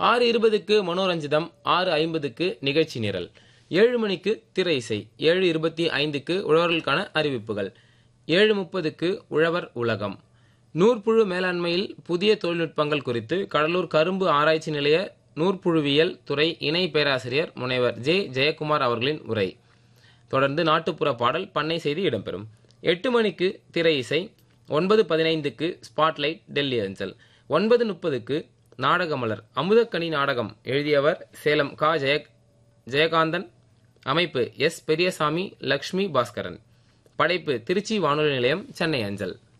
ஆறு இருபதுக்கு மனோரஞ்சிதம் ஆறு ஐம்பதுக்கு நிகழ்ச்சி நிரல் ஏழு மணிக்கு திரை இசை ஏழு இருபத்தி ஐந்துக்கு உழவர்களுக்கான அறிவிப்புகள் ஏழு முப்பதுக்கு உழவர் உலகம் நூற்புழு மேலாண்மையில் புதிய தொழில்நுட்பங்கள் குறித்து கடலூர் கரும்பு ஆராய்ச்சி நிலைய நூற்புழுவியல் துறை இணை பேராசிரியர் முனைவர் ஜே ஜெயக்குமார் அவர்களின் உரை தொடர்ந்து நாட்டுப்புற பாடல் பண்ணை செய்தி இடம்பெறும் எட்டு மணிக்கு திரை இசை ஒன்பது பதினைந்துக்கு ஸ்பாட்லைட் டெல்லி அஞ்சல் ஒன்பது முப்பதுக்கு நாடகமலர் அமுதக்கனி நாடகம் எழுதியவர் சேலம் கா ஜெய ஜெயகாந்தன் அமைப்பு எஸ் பெரியசாமி லக்ஷ்மி பாஸ்கரன் படைப்பு திருச்சி வானொலி நிலையம் சென்னை அஞ்சல்